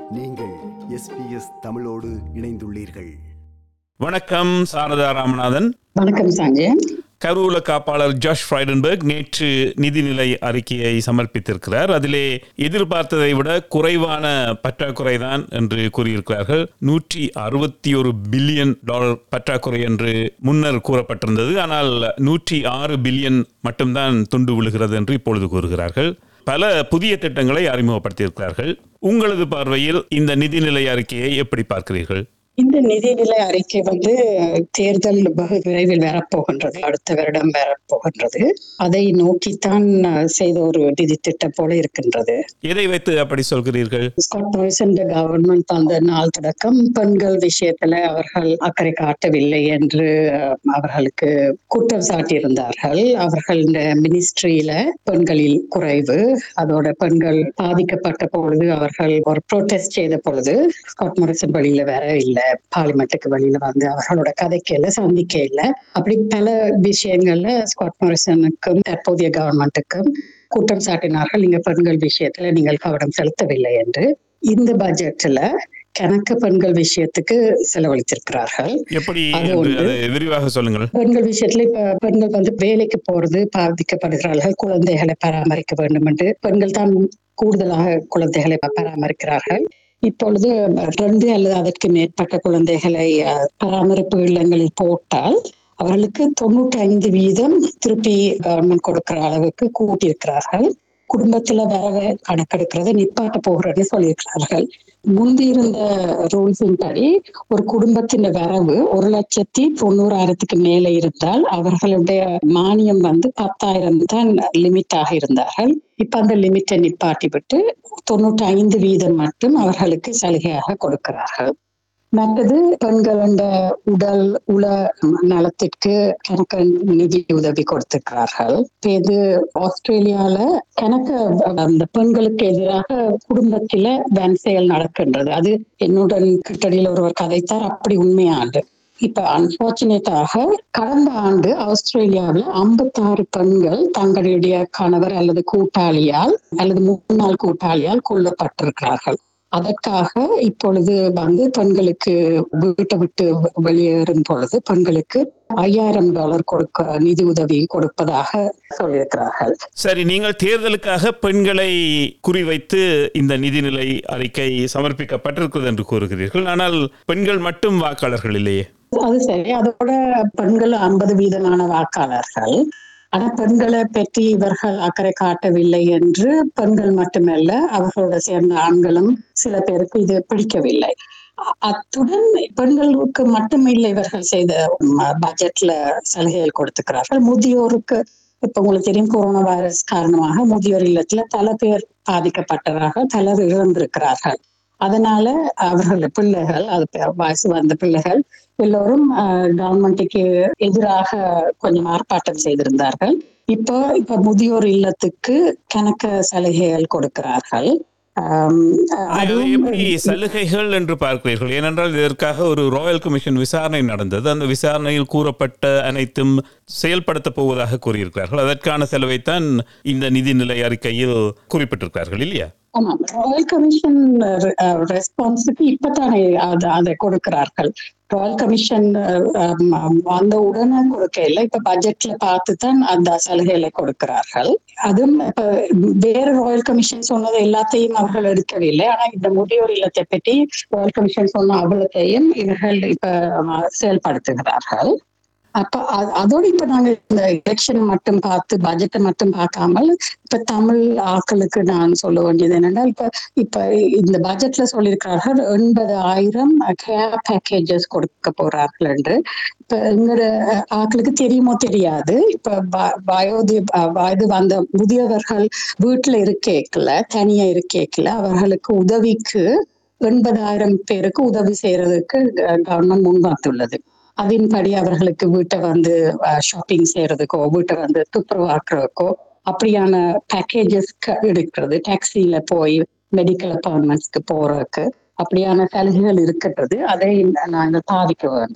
நீங்கள் எஸ்பிஎஸ் தமிழோடு இணைந்துள்ளீர்கள் வணக்கம் சாரதா ராமநாதன் வணக்கம் சஞ்சய் கருவூல காப்பாளர் ஜாஷ் ஃப்ரைடன்பர்க் நேற்று நிதிநிலை அறிக்கையை சமர்ப்பித்திருக்கிறார் அதிலே எதிர்பார்த்ததை விட குறைவான பற்றாக்குறைதான் என்று கூறியிருக்கிறார்கள் நூற்றி அறுபத்தி ஒரு பில்லியன் டாலர் பற்றாக்குறை என்று முன்னர் கூறப்பட்டிருந்தது ஆனால் நூற்றி ஆறு பில்லியன் மட்டும்தான் துண்டு விழுகிறது என்று இப்பொழுது கூறுகிறார்கள் பல புதிய திட்டங்களை அறிமுகப்படுத்தியிருக்கிறார்கள் உங்களது பார்வையில் இந்த நிதிநிலை அறிக்கையை எப்படி பார்க்கிறீர்கள் இந்த நிதிநிலை அறிக்கை வந்து தேர்தல் வெகு விரைவில் வரப்போகின்றது அடுத்த வருடம் வரப்போகின்றது அதை நோக்கித்தான் அஹ், செய்த ஒரு நிதி திட்டம் போல இருக்கின்றது எதை வைத்து அப்படி சொல்கிறீர்கள் ஸ்காட் மாரிசன் கவர்மெண்ட் அந்த நாள் தொடக்கம் பெண்கள் விஷயத்துல அவர்கள் அக்கறை காட்டவில்லை என்று அஹ், அவர்களுக்கு குற்றம் சாட்டியிருந்தார்கள் அவர்கள் இந்த மினிஸ்ட்ரியில பெண்களில் குறைவு அதோட பெண்கள் பாதிக்கப்பட்ட பொழுது அவர்கள் ஒரு ப்ரோட்டஸ்ட் செய்த பொழுது ஸ்காட் மாரிசன் வழியில வேற இல்ல பார்லிமெண்ட்டுக்கு வழியில வந்து அவர்களோட கதைக்கு இல்ல சந்திக்க இல்ல அப்படி பல விஷயங்கள்ல ஸ்காட் மாரிசனுக்கும் தற்போதைய கவர்மெண்ட்டுக்கும் குற்றம் சாட்டினார்கள் நீங்க பெண்கள் விஷயத்துல நீங்கள் கவனம் செலுத்தவில்லை என்று இந்த பட்ஜெட்ல கணக்கு பெண்கள் விஷயத்துக்கு செலவழித்திருக்கிறார்கள் எப்படி அது என்று ஒன்று. அதை விரிவாக சொல்லுங்கள் பெண்கள் விஷயத்துல இப்ப பெண்கள் வந்து வேலைக்கு போறது பாதிக்கப்படுகிறார்கள் குழந்தைகளை பராமரிக்க வேண்டும் என்று பெண்கள் தான் கூடுதலாக குழந்தைகளை ப- பராமரிக்கிறார்கள் இப்பொழுது ரெண்டு அல்லது அதற்கு மேற்பட்ட குழந்தைகளை அஹ், பராமரிப்பு இல்லங்களில் போட்டால் அவர்களுக்கு தொண்ணூற்றி ஐந்து வீதம் திருப்பி கவர்மெண்ட் கொடுக்கிற அளவுக்கு கூட்டியிருக்கிறார்கள் குடும்பத்துல வரவை கணக்கெடுக்கிறத நிப்பாட்ட போகிறேன்னு சொல்லியிருக்கிறார்கள் முந்தி இருந்த ரூல்ஸின் படி ஒரு குடும்பத்தின் வரவு ஒரு லட்சத்தி தொண்ணூறாயிரத்துக்கு மேலே இருந்தால் அவர்களுடைய மானியம் வந்து பத்தாயிரம் தான் லிமிட்டாக இருந்தார்கள் இப்ப அந்த லிமிட்டை நிப்பாட்டி விட்டு தொண்ணூற்றி ஐந்து வீதம் மட்டும் அவர்களுக்கு சலுகையாக கொடுக்கிறார்கள் மற்றது பெண்களோட உடல் உள நலத்திற்கு கணக்கு நிதி உதவி கொடுத்திருக்கிறார்கள் இப்ப இது ஆஸ்திரேலியால கணக்கு அந்த பெண்களுக்கு எதிராக குடும்பத்தில வன் செயல் நடக்கின்றது அது என்னுடன் கிட்டடியில் ஒருவர் கதைத்தார் அப்படி உண்மையானது இப்ப அன்பார்ச்சுனேட்டாக கடந்த ஆண்டு ஆஸ்திரேலியாவில் ஐம்பத்தாறு பெண்கள் தங்களுடைய கணவர் அல்லது கூட்டாளியால் அல்லது முன்னாள் கூட்டாளியால் கொல்லப்பட்டிருக்கிறார்கள் அதற்காக இப்பொழுது வந்து பெண்களுக்கு வீட்டை விட்டு வெளியேறும் பொழுது பெண்களுக்கு ஐயாயிரம் டாலர் கொடுக்க நிதி உதவி கொடுப்பதாக சொல்லியிருக்கிறார்கள் சரி நீங்கள் தேர்தலுக்காக பெண்களை குறிவைத்து இந்த நிதிநிலை அறிக்கை சமர்ப்பிக்கப்பட்டிருக்கிறது என்று கூறுகிறீர்கள் ஆனால் பெண்கள் மட்டும் வாக்காளர்கள் இல்லையே அது சரி அதோட பெண்கள் ஐம்பது வீதமான வாக்காளர்கள் ஆனா பெண்களை பற்றி இவர்கள் அக்கறை காட்டவில்லை என்று பெண்கள் மட்டுமல்ல அவர்களோட சேர்ந்த ஆண்களும் சில பேருக்கு இது பிடிக்கவில்லை அ- அத்துடன் பெண்களுக்கு மட்டுமில்லை இவர்கள் செய்த ம், பட்ஜெட்ல சலுகைகள் கொடுத்துக்கிறார்கள் முதியோருக்கு இப்ப உங்களுக்கு தெரியும் கொரோனா வைரஸ் காரணமாக முதியோர் இல்லத்துல பல பேர் பாதிக்கப்பட்டவர்கள் பலர் இழந்திருக்கிறார்கள் அதனால அவர்கள் பிள்ளைகள் அது பே- வயசு வந்த பிள்ளைகள் எல்லோரும் கவர்மெண்ட்டுக்கு எதிராக கொஞ்சம் ஆர்ப்பாட்டம் செய்திருந்தார்கள் இப்போ இப்ப முதியோர் இல்லத்துக்கு கணக்க சலுகைகள் கொடுக்கிறார்கள் ஆம், அதை அதுவும் எப்படி சலுகைகள் என்று பார்க்கிறீர்கள் ஏனென்றால் இதற்காக ஒரு ராயல் கமிஷன் விசாரணை நடந்தது அந்த விசாரணையில் கூறப்பட்ட அனைத்தும் செயல்படுத்தப் போவதாக கூறியிருக்கிறார்கள் அதற்கான செலவைத்தான் இந்த நிதிநிலை அறிக்கையில் குறிப்பிட்டிருக்கிறார்கள் இல்லையா ஆமா ராயல் கமிஷன் ரெஸ்பான்ஸுக்கு இப்பதானே அது அதை கொடுக்கிறார்கள் ராயல் கமிஷன் அந்த உடனே கொடுக்கல இப்ப பட்ஜெட்ல பார்த்து தான் அந்த சலுகைகளை கொடுக்கிறார்கள் அதுவும் இப்ப வேற ராயல் கமிஷன் சொன்னது எல்லாத்தையும் அவர்கள் எடுக்கவில்லை ஆனா இந்த முதியோர் இல்லத்தை பற்றி ராயல் கமிஷன் சொன்ன அவ்வளத்தையும் இவர்கள் இப்ப அஹ், செயல்படுத்துகிறார்கள் அப்ப அ- அதோட இப்ப நாங்க இந்த எலெக்ஷன் மட்டும் பார்த்து பட்ஜெட்டை மட்டும் பார்க்காமல் இப்ப தமிழ் ஆக்களுக்கு நான் சொல்ல வேண்டியது என்னன்னா இப்ப இப்ப இந்த பட்ஜெட்ல சொல்லியிருக்கிறார்கள் எண்பது ஆயிரம் கேர் பேக்கேஜஸ் கொடுக்க போறார்கள் என்று இப்ப எங்களோட ஆக்களுக்கு தெரியுமோ தெரியாது இப்ப வ- வயோதி அஹ் வயது வந்த முதியவர்கள் வீட்டுல இருக்கேக்கல தனியா இருக்கேக்கல அவர்களுக்கு உதவிக்கு எண்பதாயிரம் பேருக்கு உதவி செய்யறதுக்கு கவர்மெண்ட் முன்வந்துள்ளது அதன்படி அவர்களுக்கு வீட்டை வந்து ஷாப்பிங் செய்யறதுக்கோ வீட்டை வந்து துப்புரவாக்குறதுக்கோ அப்படியான பேக்கேஜஸ் எடுக்கிறது டாக்ஸில போய் மெடிக்கல் அப்பாயின்மெண்ட்ஸ்க்கு போறதுக்கு அப்படியான சலுகைகள் இருக்கின்றது அதை நாங்கள் பாதிக்க வேண்டும்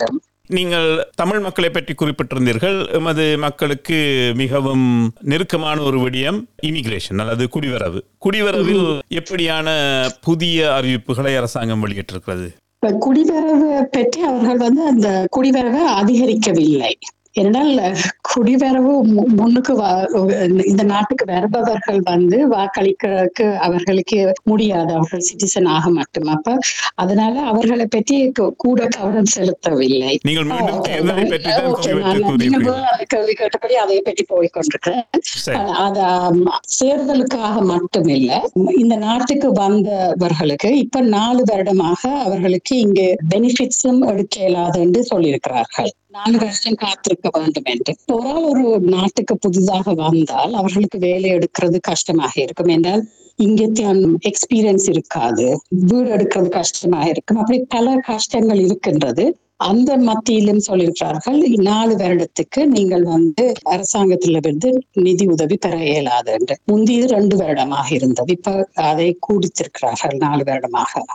நீங்கள் தமிழ் மக்களை பற்றி குறிப்பிட்டிருந்தீர்கள் எமது மக்களுக்கு மிகவும் நெருக்கமான ஒரு விடயம் இமிகிரேஷன் அல்லது குடிவரவு குடிவரவில் எப்படியான புதிய அறிவிப்புகளை அரசாங்கம் வெளியிட்டிருக்கிறது இப்ப குடிவரவு பற்றி அவர்கள் வந்து அந்த குடிவரவை அதிகரிக்கவில்லை ஏனென்றால் குடிவரவு மு- முன்னுக்கு வா- இந்த நாட்டுக்கு வருபவர்கள் வந்து வாக்களிக்கிறதுக்கு அவர்களுக்கு முடியாது அவர்கள் சிட்டிசன் ஆக மட்டும் அப்ப அதனால அவர்களை பற்றி கு- கூட கவனம் செலுத்தவில்லை நீங்கள் மீண்டும் ஓ, தேர்தலை பற்றி தான் ஓகே, குறிப்பிட்டு நான் கூறியிருக்கிறீர்கள். மீண்டும் அந்த கேள்வி கேட்டபடி அதை பற்றி போய்கொண்டிருக்கிறேன் சரி அது ஆம், தேர்தலுக்காக மட்டுமில்ல இந்த நாட்டுக்கு வந்தவர்களுக்கு இப்ப நாலு வருடமாக அவர்களுக்கு இங்கு பெனிஃபிட்ஸும் எடுக்க இயலாது என்று சொல்லியிருக்கிறார்கள் நாலு வருஷம் காத்திருக்க வேண்டும் என்று ஒரு ஆள் ஒரு நாட்டுக்கு புதிதாக வந்தால் அவர்களுக்கு வேலை எடுக்கிறது கஷ்டமாக இருக்கும் என்றால் இங்கே எக்ஸ்பீரியன்ஸ் இருக்காது வீடு எடுக்கிறது கஷ்டமாக இருக்கும் அப்படி பல கஷ்டங்கள் இருக்கின்றது அந்த மத்தியிலும் சொல்லியிருக்கிறார்கள் நாலு வருடத்துக்கு நீங்கள் வந்து அரசாங்கத்திலிருந்து நிதி உதவி பெற இயலாது என்று முந்தைய ரெண்டு வருடமாக இருந்தது இப்ப அதை கூடித்திருக்கிறார்கள் நாலு வருடமாக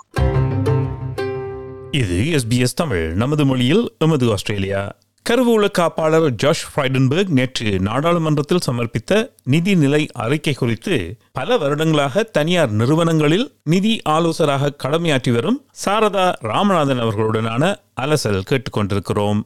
இது எஸ்பிஎஸ் தமிழ் நமது மொழியில் எமது ஆஸ்திரேலியா கருவூல காப்பாளர் ஜாஷ் ஃப்ரைடன்பர்க் நேற்று நாடாளுமன்றத்தில் சமர்ப்பித்த நிதிநிலை அறிக்கை குறித்து பல வருடங்களாக தனியார் நிறுவனங்களில் நிதி ஆலோசகராக கடமையாற்றி வரும் சாரதா ராமநாதன் அவர்களுடனான அலசல் கேட்டுக்கொண்டிருக்கிறோம்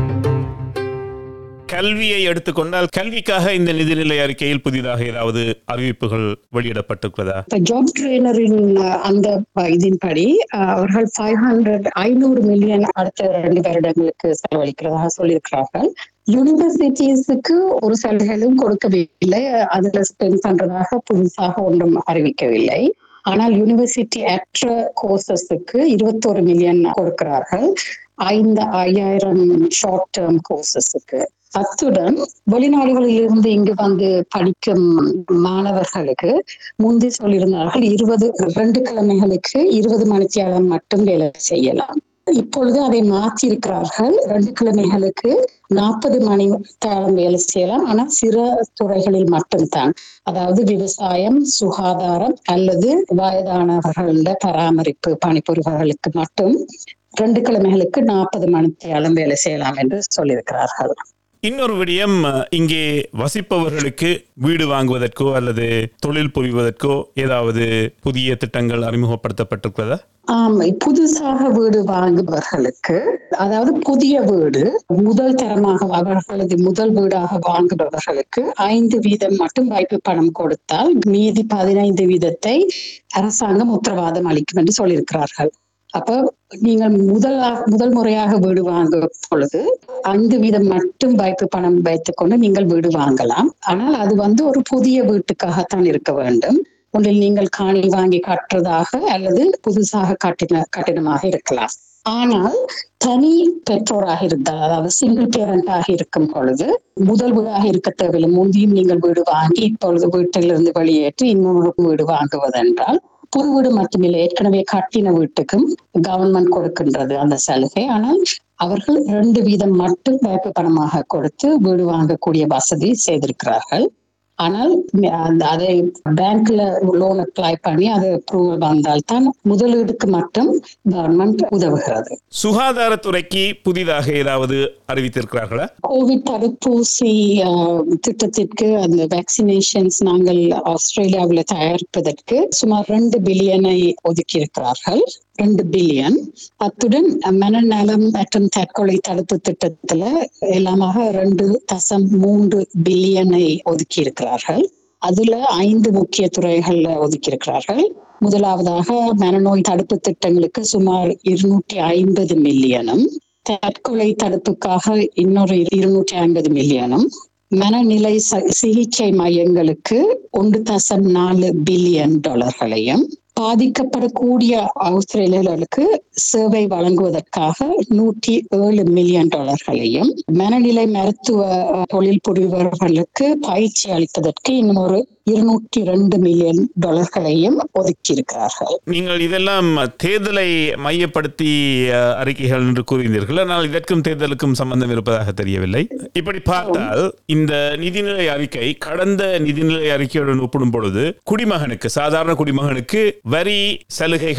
கல்வியை எடுத்துக்கொண்டால் கல்விக்காக இந்த நிதிநிலை அறிக்கையில் புதிதாக ஏதாவது அறிவிப்புகள் வெளியிடப்பட்டிருக்கிறதா இப்ப ஜாப் ட்ரெயினரின் அந்த ப- இதன்படி அஹ், அவர்கள் ஃபைவ் ஹண்ட்ரட் ஐநூறு மில்லியன் அடுத்த ரெண்டு வருடங்களுக்கு செலவழிக்கிறதாக சொல்லியிருக்கிறார்கள் யூனிவர்சிட்டிஸுக்கு ஒரு சலுகைகளும் கொடுக்கவில்லை அதுல ஸ்பெண்ட் பண்றதாக புதுசாக ஒன்றும் அறிவிக்கவில்லை ஆனால் யூனிவர்சிட்டி அற்ற கோர்சஸுக்கு இருபத்தோரு மில்லியன் கொடுக்கிறார்கள் ஐந்து ஐயாயிரம் ஷார்ட் டேர்ம் கோர்சஸுக்கு அத்துடன் வெளிநாடுகளில் இருந்து இங்கு வந்து படிக்கும் மாணவர்களுக்கு முந்தி சொல்லியிருந்தார்கள் இருபது ரெண்டு கிழமைகளுக்கு இருபது மணித்தியாலம் மட்டும் வேலை செய்யலாம் இப்பொழுது அதை மாற்றி இருக்கிறார்கள் ரெண்டு கிழமைகளுக்கு நாற்பது மணி நேரம் வேலை செய்யலாம் ஆனா சில துறைகளில் மட்டும்தான் அதாவது விவசாயம் சுகாதாரம் அல்லது வயதானவர்கள பராமரிப்பு பணிபுரிபவர்களுக்கு மட்டும் ரெண்டு கிழமைகளுக்கு நாற்பது மணி நேரம் வேலை செய்யலாம் என்று சொல்லியிருக்கிறார்கள் இன்னொரு விடயம் அஹ், இங்கே வசிப்பவர்களுக்கு வீடு வாங்குவதற்கோ அல்லது தொழில் புரிவதற்கோ ஏதாவது புதிய திட்டங்கள் அறிமுகப்படுத்தப்பட்டிருக்கிறதா ஆம் புதுசாக வீடு வாங்குபவர்களுக்கு அதாவது புதிய வீடு முதல் தரமாக அவர்களது முதல் வீடாக வாங்குபவர்களுக்கு ஐந்து வீதம் மட்டும் வாய்ப்பு பணம் கொடுத்தால் மீதி பதினைந்து வீதத்தை அரசாங்கம் உத்தரவாதம் அளிக்கும் என்று சொல்லியிருக்கிறார்கள் அப்ப நீங்கள் முதலாக முதல் முறையாக வீடு வாங்கும் பொழுது ஐந்து வீதம் மட்டும் வாய்ப்பு பணம் வைத்துக்கொண்டு நீங்கள் வீடு வாங்கலாம் ஆனால் அது வந்து ஒரு புதிய வீட்டுக்காகத்தான் இருக்க வேண்டும் ஒன்றில் நீங்கள் காணி வாங்கி கட்டுறதாக அல்லது புதுசாக கட்டின கட்டிடமாக இருக்கலாம் ஆனால் தனி பெற்றோராக இருந்தால் அதாவது சிங்கிள் பேரண்டாக இருக்கும் பொழுது முதல் வீடாக இருக்க தேவையில்லை முந்தியும் நீங்கள் வீடு வாங்கி இப்பொழுது வீட்டிலிருந்து வெளியேற்றி இன்னொரு வீடு வாங்குவதென்றால் புது வீடு மட்டுமில்லை ஏற்கனவே கட்டின வீட்டுக்கும் கவர்மெண்ட் கொடுக்கின்றது அந்த சலுகை ஆனால் அவர்கள் ரெண்டு வீதம் மட்டும் வாய்ப்பு பணமாக கொடுத்து வீடு வாங்கக்கூடிய வசதி செய்திருக்கிறார்கள் ஆனால் அந்த அதை பேங்க்ல லோன் அப்ளை பண்ணி அது அப்ரூவல் வந்தால்தான் முதலீடுக்கு மட்டும் கவர்மெண்ட் உதவுகிறது சுகாதாரத்துறைக்கு புதிதாக ஏதாவது அறிவித்திருக்கிறார்களா கோவிட் தடுப்பூசி ஆஹ், திட்டத்திற்கு அந்த வேக்சினேஷன்ஸ் நாங்கள் ஆஸ்திரேலியாவில் தயாரிப்பதற்கு சுமார் ரெண்டு பில்லியனை ஒதுக்கி இருக்கிறார்கள் ரெண்டு பில்லியன் அத்துடன் மனநலம் மற்றும் தற்கொலை தடுப்பு திட்டத்துல எல்லாமாக ரெண்டு தசம் மூன்று பில்லியனை ஒதுக்கி இருக்கிறார்கள் அதுல ஐந்து முக்கிய துறைகள்ல ஒதுக்கி இருக்கிறார்கள் முதலாவதாக மனநோய் தடுப்பு திட்டங்களுக்கு சுமார் இருநூற்றி ஐம்பது மில்லியனும் தற்கொலை தடுப்புக்காக இன்னொரு இருநூற்றி ஐம்பது மில்லியனும் மனநிலை ச- சிகிச்சை மையங்களுக்கு ஒன்று தசம் நாலு பில்லியன் டாலர்களையும் பாதிக்கப்படக்கூடிய ஆஸ்திரேலியர்களுக்கு சேவை வழங்குவதற்காக நூற்றி ஏழு மில்லியன் டாலர்களையும் மனநிலை மருத்துவ அஹ், தொழில் புரிபவர்களுக்கு பயிற்சி அளிப்பதற்கு இன்னும் ஒரு இருநூற்றி ரெண்டு மில்லியன் டாலர்களையும் ஒதுக்கி இருக்கிறார்கள் நீங்கள் இதெல்லாம் தேர்தலை மையப்படுத்தி அஹ், அறிக்கைகள் என்று கூறினீர்கள் ஆனால் இதற்கும் தேர்தலுக்கும் சம்பந்தம் இருப்பதாக தெரியவில்லை இப்படி பார்த்தால் இந்த நிதிநிலை அறிக்கை கடந்த நிதிநிலை அறிக்கையுடன் ஒப்பிடும் பொழுது குடிமகனுக்கு சாதாரண குடிமகனுக்கு வரி சலுகைகள்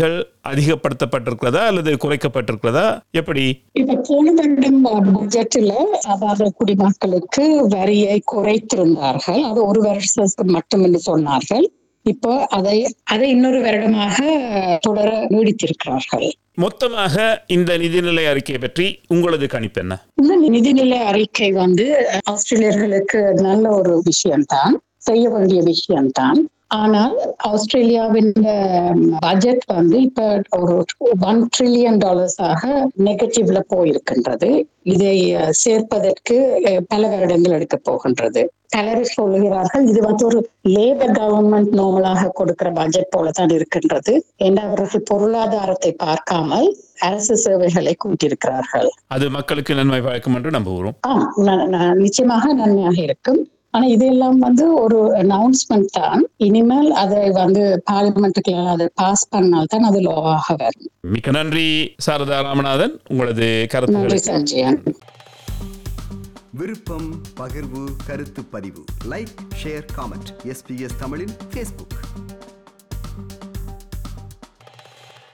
அதிகப்படுத்தப்பட்டிருக்கிறதா அல்லது குறைக்கப்பட்டிருக்கிறதா எப்படி இப்ப போன வருடம் பட்ஜெட்ல சாதாரண குடிமக்களுக்கு வரியை குறைத்திருந்தார்கள் அது ஒரு வருஷத்துக்கு மட்டும் என்று சொன்னார்கள் இப்போ அதை அதை இன்னொரு வருடமாக தொடர நீடித்திருக்கிறார்கள் மொத்தமாக இந்த நிதிநிலை அறிக்கையை பற்றி உங்களது கணிப்பு என்ன இந்த நிதிநிலை அறிக்கை வந்து ஆஸ்திரேலியர்களுக்கு நல்ல ஒரு விஷயம்தான் செய்ய வேண்டிய விஷயம்தான் ஆனால் ஆஸ்திரேலியாவின் பட்ஜெட் வந்து இப்ப ஒரு ஒன் ட்ரில்லியன் டாலர்ஸாக நெகட்டிவ்ல போயிருக்கின்றது இதை அஹ், சேர்ப்பதற்கு அஹ், பல வருடங்கள் எடுக்க போகின்றது பலர் சொல்லுகிறார்கள் இது வந்து ஒரு லேபர் கவர்மெண்ட் நார்மலாக கொடுக்கிற பட்ஜெட் போலதான் இருக்கின்றது என்று அவர்கள் பொருளாதாரத்தை பார்க்காமல் அரசு சேவைகளை கூட்டியிருக்கிறார்கள் அது மக்களுக்கு நன்மை பயக்கும் என்று நம்புகிறோம் ஆம் ந- ந- நிச்சயமாக நன்மையாக இருக்கும் ஆனா இதெல்லாம் வந்து ஒரு அனௌன்ஸ்மெண்ட் தான் இனிமேல் அதை வந்து பார்லிமெண்ட்டுக்கு அதை பாஸ் பண்ணால் தான் அது லோவாக வரும் மிக்க நன்றி சாரதா ராமநாதன் உங்களது நன்றி கருத்துக்களை சஞ்சயன் விருப்பம் பகிர்வு கருத்து பதிவு லைக் ஷேர் காமெண்ட் எஸ்பிஎஸ் தமிழின் ஃபேஸ்புக்